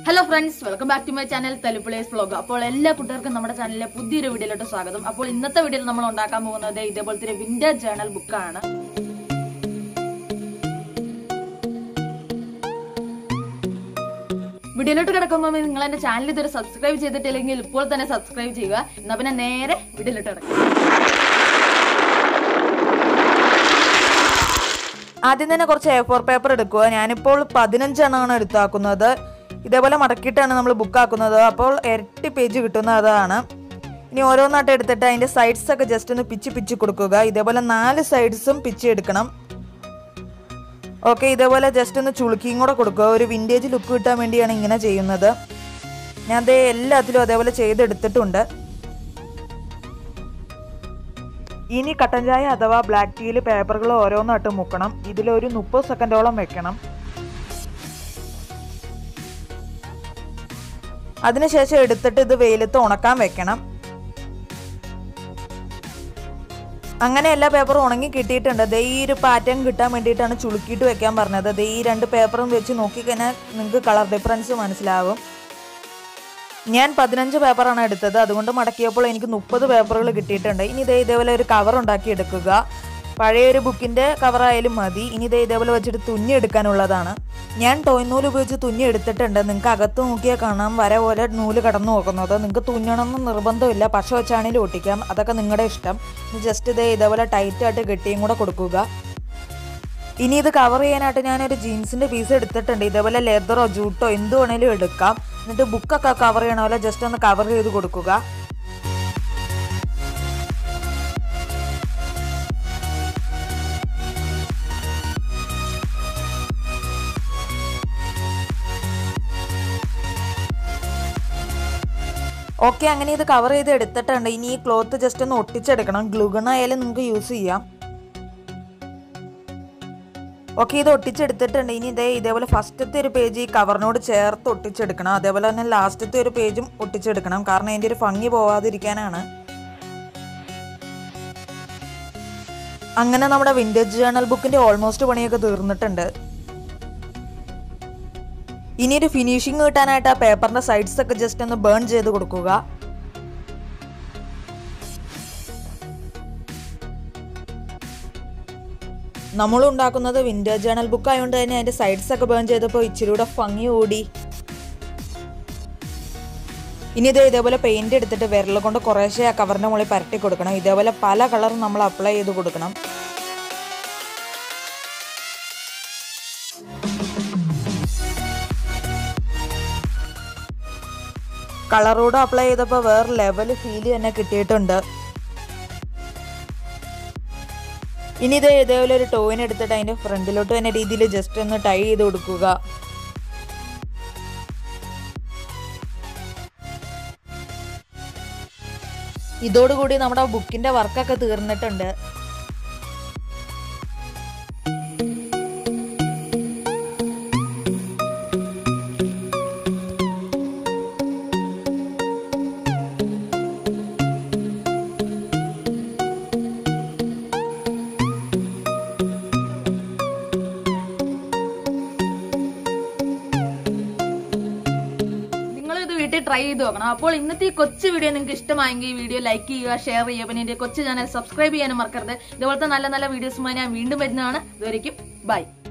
hello friends welcome back to my channel തലുപ്പിളേസ് vlog അപ്പോൾ എല്ലാ കൂട്ടുകാർക്കും നമ്മുടെ ചാനലിലെ പുതിയൊരു വീഡിയോയിലോട്ട് സ്വാഗതം അപ്പോൾ ഇന്നത്തെ വീഡിയോയിൽ നമ്മൾ ഉണ്ടാക്കാൻ പോകുന്നത് ഇതേപോലത്തെ ഒരു വിന്റേജ് ജേണൽ ബുക്കാണ് വീഡിയോയിലോട്ട് കിടക്കുമ്പോൾ നിങ്ങൾ എന്റെ ചാനൽ ഇതുവരെ സബ്സ്ക്രൈബ് ചെയ്തിട്ടില്ലെങ്കിൽ ഇപ്പോൾ തന്നെ സബ്സ്ക്രൈബ് ചെയ്യുക എന്നാ പിന്നെ നേരെ വീഡിയോയിലോട്ട് കിടക്കും ആദ്യം തന്നെ കുറച്ച് എ ഫോർ പേപ്പർ എടുക്കുക ഞാനിപ്പോൾ പതിനഞ്ചെണ്ണമാണ് എടുത്താക്കുന്നത് ഇതേപോലെ മടക്കിയിട്ടാണ് നമ്മൾ ബുക്ക് ആക്കുന്നത് അപ്പോൾ ഇരട്ടി പേജ് കിട്ടുന്ന അതാണ് ഇനി ഓരോന്നായിട്ട് എടുത്തിട്ട് അതിൻ്റെ സൈഡ്സ് ഒക്കെ ജസ്റ്റ് ഒന്ന് പിച്ച് പിച്ച് കൊടുക്കുക ഇതേപോലെ നാല് സൈഡ്സും പിച്ച് എടുക്കണം ഓക്കെ ഇതേപോലെ ജസ്റ്റ് ഒന്ന് ചുളുക്കിയും കൂടെ കൊടുക്കുക ഒരു വിൻറ്റേജ് ലുക്ക് കിട്ടാൻ വേണ്ടിയാണ് ഇങ്ങനെ ചെയ്യുന്നത് ഞാൻ അതേ എല്ലാത്തിലും അതേപോലെ ചെയ്തെടുത്തിട്ടുണ്ട് ഇനി കട്ടൻ ചായ അഥവാ ബ്ലാക്ക് ടീയിൽ പേപ്പറുകൾ ഓരോന്നായിട്ട് മുക്കണം ഇതിലൊരു മുപ്പത് സെക്കൻഡോളം വെക്കണം അതിനുശേഷം എടുത്തിട്ട് ഇത് വെയിലത്ത് ഉണക്കാൻ വെക്കണം അങ്ങനെ എല്ലാ പേപ്പറും ഉണങ്ങി കിട്ടിയിട്ടുണ്ട് ദേ ഈ ഒരു പാറ്റേൺ കിട്ടാൻ വേണ്ടിയിട്ടാണ് ചുളുക്കിയിട്ട് വെക്കാൻ പറഞ്ഞത് ദേ ഈ രണ്ട് പേപ്പറും വെച്ച് നോക്കിക്കഴിഞ്ഞാൽ നിങ്ങൾക്ക് കളർ ഡിഫറൻസ് മനസ്സിലാവും ഞാൻ പതിനഞ്ച് പേപ്പറാണ് എടുത്തത് അതുകൊണ്ട് മടക്കിയപ്പോൾ എനിക്ക് മുപ്പത് പേപ്പറുകൾ കിട്ടിയിട്ടുണ്ട് ഇനി ഇതേ ഇതേപോലെ ഒരു കവർ ഉണ്ടാക്കി എടുക്കുക പഴയ ഒരു ബുക്കിൻ്റെ കവറായാലും മതി ഇനി ഇതേ ഇതേപോലെ വെച്ചിട്ട് തുന്നി എടുക്കാനുള്ളതാണ് ഞാൻ ടോയ് നൂല് ഉപയോഗിച്ച് തുന്നി എടുത്തിട്ടുണ്ട് നിങ്ങൾക്ക് അകത്ത് നോക്കിയാൽ കാണാം വര പോലെ നൂല് കടന്നു നോക്കുന്നത് നിങ്ങൾക്ക് തുന്നണമെന്ന് നിർബന്ധമില്ല പശ വെച്ചാണെങ്കിലും ഒട്ടിക്കാം അതൊക്കെ നിങ്ങളുടെ ഇഷ്ടം ഇനി ജസ്റ്റ് ഇതേ ഇതേപോലെ ടൈറ്റായിട്ട് കെട്ടിയും കൂടെ കൊടുക്കുക ഇനി ഇത് കവർ ചെയ്യാനായിട്ട് ഞാനൊരു ജീൻസിന്റെ പീസ് എടുത്തിട്ടുണ്ട് ഇതേപോലെ ലെതറോ ജൂട്ടോ എന്ത് വേണേലും എടുക്കാം എന്നിട്ട് ബുക്കൊക്കെ കവർ ചെയ്യണ പോലെ ജസ്റ്റ് ഒന്ന് കവർ ചെയ്ത് കൊടുക്കുക ഓക്കെ അങ്ങനെ ഇത് കവർ ചെയ്ത് എടുത്തിട്ടുണ്ട് ഇനി ഈ ക്ലോത്ത് ജസ്റ്റ് ഒന്ന് ഒട്ടിച്ചെടുക്കണം ഗ്ലൂഗൺ ആയാലും നിങ്ങൾക്ക് യൂസ് ചെയ്യാം ഓക്കെ ഇത് ഒട്ടിച്ചെടുത്തിട്ടുണ്ട് ഇനി ഇതേ ഇതേപോലെ ഫസ്റ്റത്തെ ഒരു പേജ് ഈ കവറിനോട് ചേർത്ത് ഒട്ടിച്ചെടുക്കണം അതേപോലെ തന്നെ ലാസ്റ്റത്തെ ഒരു പേജും ഒട്ടിച്ചെടുക്കണം കാരണം അതിൻ്റെ ഒരു ഭംഗി പോവാതിരിക്കാനാണ് അങ്ങനെ നമ്മുടെ വിൻറ്റേജ് ജേണൽ ബുക്കിന്റെ ഓൾമോസ്റ്റ് പണിയൊക്കെ തീർന്നിട്ടുണ്ട് ഇനി ഒരു ഫിനിഷിങ് കിട്ടാനായിട്ട് ആ പേപ്പറിന്റെ സൈഡ്സ് ഒക്കെ ജസ്റ്റ് ഒന്ന് ബേൺ ചെയ്ത് കൊടുക്കുക നമ്മൾ ഉണ്ടാക്കുന്നത് വിൻറ്റേജ് ജേണൽ ബുക്ക് ആയതുകൊണ്ട് തന്നെ അതിന്റെ സൈഡ്സ് ഒക്കെ ബേൺ ചെയ്തപ്പോൾ ഇച്ചിരി കൂടെ ഭംഗി കൂടി ഇനി ഇത് ഇതേപോലെ പെയിന്റ് എടുത്തിട്ട് വിരൽ കൊണ്ട് കുറേശ്ശെ ആ കവറിന്റെ മുകളിൽ പരട്ടി കൊടുക്കണം ഇതേപോലെ പല കളറും നമ്മൾ അപ്ലൈ ചെയ്ത് കൊടുക്കണം കളറൂടെ അപ്ലൈ ചെയ്തപ്പോൾ വേറെ ലെവൽ ഫീൽ തന്നെ കിട്ടിയിട്ടുണ്ട് ഇനി ഇത് ഇതേപോലെ ഒരു ടോയിന് എടുത്തിട്ട് അതിന്റെ ഫ്രണ്ടിലോട്ട് തന്നെ രീതിയിൽ ജസ്റ്റ് ഒന്ന് ടൈ ചെയ്ത് കൊടുക്കുക ഇതോടുകൂടി നമ്മുടെ ബുക്കിന്റെ വർക്കൊക്കെ തീർന്നിട്ടുണ്ട് നിങ്ങൾ ഇത് വീട്ടിൽ ട്രൈ ചെയ്ത് നോക്കണം അപ്പോൾ ഇന്നത്തെ ഈ കൊച്ചു വീഡിയോ നിങ്ങൾക്ക് ഇഷ്ടമായെങ്കിൽ ഈ വീഡിയോ ലൈക്ക് ചെയ്യുക ഷെയർ ചെയ്യുക പിന്നെ എന്റെ കൊച്ചു ചാനൽ സബ്സ്ക്രൈബ് ചെയ്യാനും മറക്കരുത് ഇതുപോലത്തെ നല്ല നല്ല വീഡിയോസുമായി ഞാൻ വീണ്ടും വരുന്നതാണ് ഇതുവരെയ്ക്കും ബൈ